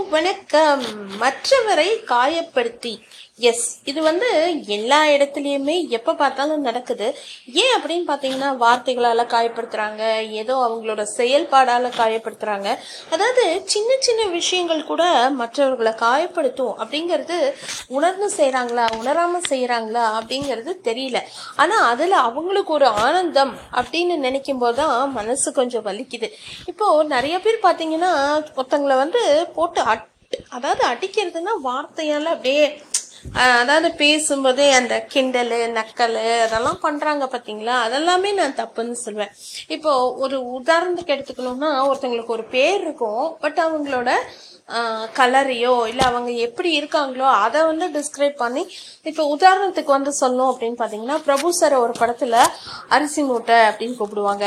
வணக்கம் மற்றவரை காயப்படுத்தி எஸ் இது வந்து எல்லா இடத்துலயுமே எப்ப பார்த்தாலும் நடக்குது ஏன் அப்படின்னு பாத்தீங்கன்னா வார்த்தைகளால காயப்படுத்துறாங்க ஏதோ அவங்களோட செயல்பாடால காயப்படுத்துறாங்க அதாவது சின்ன சின்ன விஷயங்கள் கூட மற்றவர்களை காயப்படுத்தும் அப்படிங்கிறது உணர்ந்து செய்றாங்களா உணராம செய்யறாங்களா அப்படிங்கிறது தெரியல ஆனா அதுல அவங்களுக்கு ஒரு ஆனந்தம் அப்படின்னு நினைக்கும் போதுதான் மனசு கொஞ்சம் வலிக்குது இப்போ நிறைய பேர் பாத்தீங்கன்னா ஒருத்தங்களை வந்து போட்டு அட் அதாவது அடிக்கிறதுனா வார்த்தையால அப்படியே அஹ், அதாவது பேசும்போதே அந்த கிண்டலு நக்கலு அதெல்லாம் பண்றாங்க பாத்தீங்களா அதெல்லாமே நான் தப்புன்னு சொல்லுவேன் இப்போ ஒரு உதாரணத்துக்கு எடுத்துக்கணும்னா ஒருத்தங்களுக்கு ஒரு பேர் இருக்கும் பட் அவங்களோட கலரையோ இல்ல அவங்க எப்படி இருக்காங்களோ அதை வந்து டிஸ்கிரைப் பண்ணி இப்போ உதாரணத்துக்கு வந்து சொல்லணும் அப்படின்னு பாத்தீங்கன்னா பிரபு சார் ஒரு படத்துல அரிசி மூட்டை அப்படின்னு கூப்பிடுவாங்க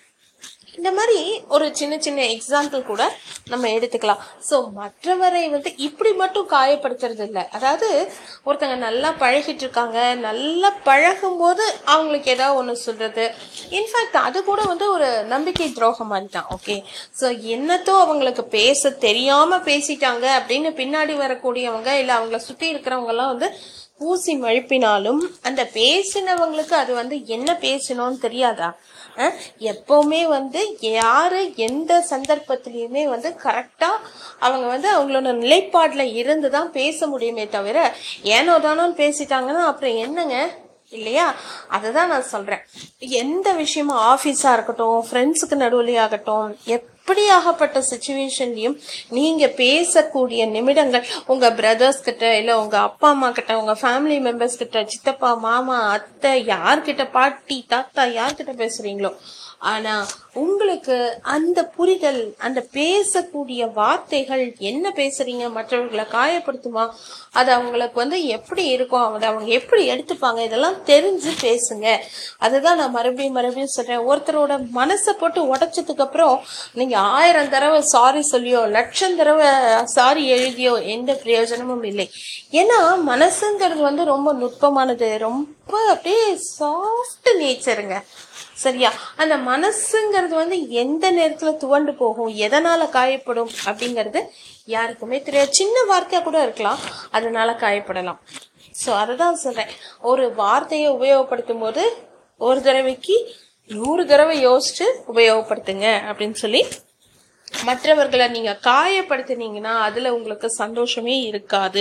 இந்த மாதிரி ஒரு சின்ன சின்ன எக்ஸாம்பிள் கூட நம்ம எடுத்துக்கலாம் ஸோ மற்றவரை வந்து இப்படி மட்டும் காயப்படுத்துறது இல்லை அதாவது ஒருத்தங்க நல்லா பழகிட்டு இருக்காங்க நல்லா பழகும் போது அவங்களுக்கு ஏதாவது ஒன்று சொல்றது இன்ஃபேக்ட் அது கூட வந்து ஒரு நம்பிக்கை துரோகம் மாதிரி தான் ஓகே ஸோ என்னத்தோ அவங்களுக்கு பேச தெரியாம பேசிட்டாங்க அப்படின்னு பின்னாடி வரக்கூடியவங்க இல்லை அவங்கள சுற்றி இருக்கிறவங்க எல்லாம் வந்து பூசி மழுப்பினாலும் அந்த பேசினவங்களுக்கு அது வந்து என்ன பேசணும்னு தெரியாதா அஹ் எப்பவுமே வந்து யாரு எந்த சந்தர்ப்பத்திலயுமே வந்து கரெக்டா அவங்க வந்து அவங்களோட நிலைப்பாடுல இருந்து தான் பேச முடியுமே தவிர ஏனோ தானோன்னு பேசிட்டாங்கன்னா அப்புறம் என்னங்க இல்லையா அதுதான் நான் சொல்றேன் எந்த விஷயமும் ஆபீஸா இருக்கட்டும் ஃப்ரெண்ட்ஸுக்கு நடுவுலயே ஆகட்டும் எப்படியாகப்பட்ட சுச்சுவேஷன்லயும் நீங்க பேசக்கூடிய நிமிடங்கள் உங்க பிரதர்ஸ் கிட்ட இல்ல உங்க அப்பா அம்மா கிட்ட உங்க ஃபேமிலி மெம்பர்ஸ் கிட்ட சித்தப்பா மாமா அத்தை யார்கிட்ட பாட்டி தாத்தா யார்கிட்ட பேசுறீங்களோ ஆனா உங்களுக்கு அந்த புரிதல் அந்த பேசக்கூடிய வார்த்தைகள் என்ன பேசுறீங்க மற்றவர்களை காயப்படுத்துமா அது அவங்களுக்கு வந்து எப்படி இருக்கும் அதை அவங்க எப்படி எடுத்துப்பாங்க இதெல்லாம் தெரிஞ்சு பேசுங்க அதுதான் நான் மறுபடியும் மறுபடியும் சொல்றேன் ஒருத்தரோட மனசை போட்டு உடைச்சதுக்கு அப்புறம் நீங்க ஆயிரம் தடவை சாரி சொல்லியோ லட்சம் தடவை சாரி எழுதியோ எந்த பிரயோஜனமும் இல்லை ஏன்னா மனசுங்கிறது வந்து ரொம்ப நுட்பமானது ரொம்ப அப்படியே சாஃப்ட் நேச்சருங்க சரியா அந்த மனசுங்கிறது வந்து எந்த நேரத்துல துவண்டு போகும் எதனால காயப்படும் அப்படிங்கிறது யாருக்குமே தெரியாது சின்ன வார்த்தையா கூட இருக்கலாம் அதனால காயப்படலாம் சோ அததான் சொல்றேன் ஒரு வார்த்தையை உபயோகப்படுத்தும் போது ஒரு தடவைக்கு நூறு தடவை யோசிச்சு உபயோகப்படுத்துங்க அப்படின்னு சொல்லி மற்றவர்களை நீங்க காயப்படுத்தினீங்கன்னா அதுல உங்களுக்கு சந்தோஷமே இருக்காது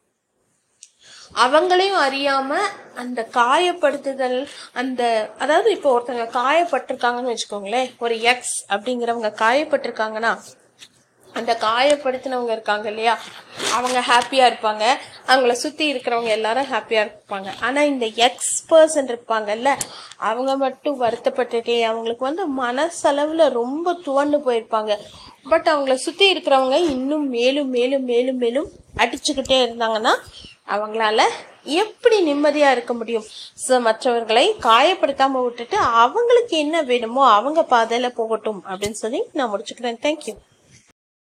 அவங்களையும் அறியாம அந்த காயப்படுத்துதல் அந்த அதாவது இப்போ ஒருத்தங்க காயப்பட்டிருக்காங்கன்னு வச்சுக்கோங்களேன் ஒரு எக்ஸ் அப்படிங்கிறவங்க காயப்பட்டிருக்காங்கன்னா அந்த காயப்படுத்தினவங்க இருக்காங்க இல்லையா அவங்க ஹாப்பியா இருப்பாங்க அவங்கள சுத்தி இருக்கிறவங்க எல்லாரும் ஹாப்பியா இருப்பாங்க ஆனா இந்த எக்ஸ் பர்சன் இருப்பாங்கல்ல அவங்க மட்டும் வருத்தப்பட்டுட்டே அவங்களுக்கு வந்து மனசளவுல ரொம்ப துவண்டு போயிருப்பாங்க பட் அவங்கள சுத்தி இருக்கிறவங்க இன்னும் மேலும் மேலும் மேலும் மேலும் அடிச்சுக்கிட்டே இருந்தாங்கன்னா அவங்களால எப்படி நிம்மதியா இருக்க முடியும் ஸோ மற்றவர்களை காயப்படுத்தாம விட்டுட்டு அவங்களுக்கு என்ன வேணுமோ அவங்க பாதையில போகட்டும் அப்படின்னு சொல்லி நான் முடிச்சுக்கிறேன் தேங்க்யூ